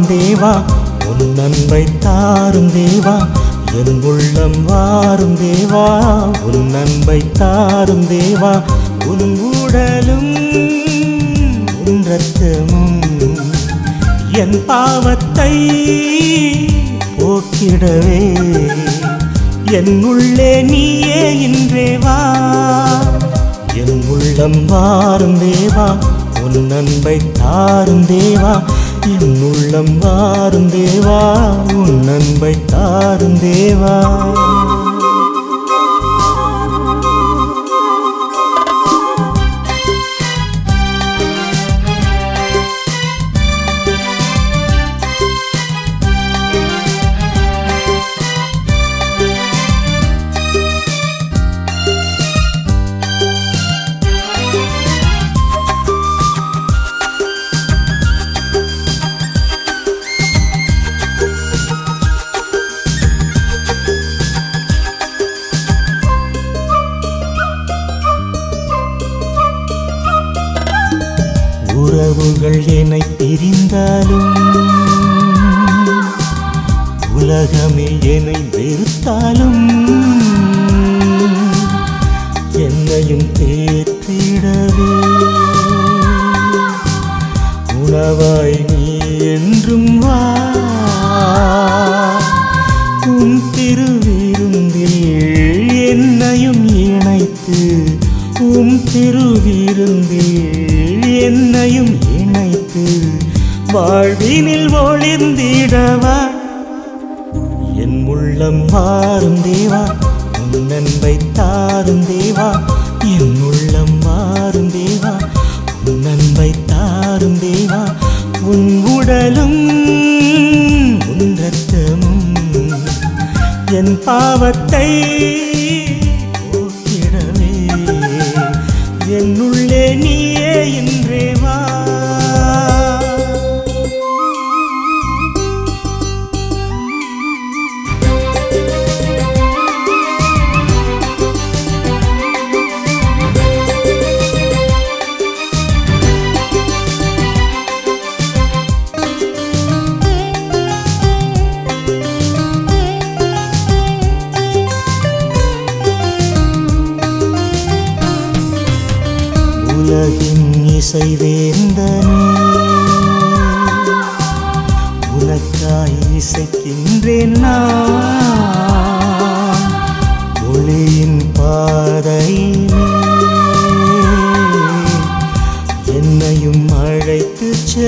வாரும் தேவா உன் அன்பை தாரும் தேவா என் உள்ளம் வாரும் தேவா உன் அன்பை தாரும் தேவா உன் உடலும் உன் ரத்தமும் என் பாவத்தை போக்கிடவே என் உள்ளே நீயே இன்றே வா என் உள்ளம் வாரும் தேவா உன் அன்பை தாரும் தேவா என் உள்ளம் வாரும் தேவா உன் அன்பை தாரும் தேவா உறவுகள் என்னை பிரிந்தாலும் உலகமே என்னை வெறுத்தாலும் என்னையும் தேற்றிடவே உணவாய் நீ என்றும் வா உன் திருவிருந்தில் என்னையும் இணைத்து உம் திருவிருந்தில் என்னையும் இணைத்து வாழ்வினில் ஒளிர்ந்திடவா என் உள்ளம் மாறும் தேவா உன் அன்பை தாரும் தேவா என் உள்ளம் மாறும் தேவா உன் அன்பை தாரும் தேவா உன் உடலும் உன் ரத்தமும் என் பாவத்தை போக்கிடவே என் உள்ளே நீயே இன்றே வா உலகின் இசை வேந்தனே உனக்காய் இசைக்கின்றேன் நான் ஒளியின் பாதையிலே என்னையும் அழைத்து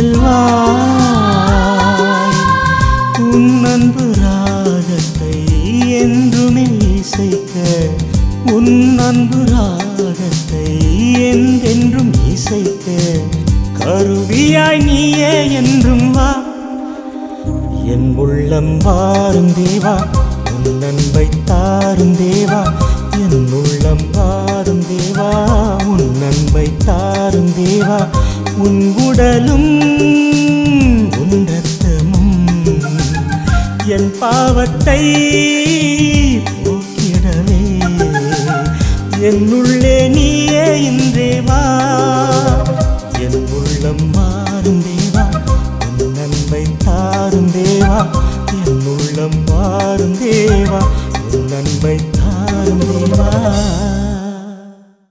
செல்வாய் உன் அன்பு ராகத்தை என்றுமே இசைக்க உன் அன்பு ராகத்தை என்றென்றும் இசைக்க கருவியாய் நீயே என்றும் வா என் உள்ளம் வாரும் தேவா உன் அன்பை தாரும் தேவா என் உள்ளம் வாரும் தேவா உன் அன்பை தாரும் தேவா உன் உடலும் உன் ரத்தமும் என் பாவத்தை போக்கிடவே என் உள்ளே நீயே இன்றே வா என் உள்ளம் மாறும் தேவா உன் அன்பை தாரும் தேவா என் உள்ளம் மாறும் தேவா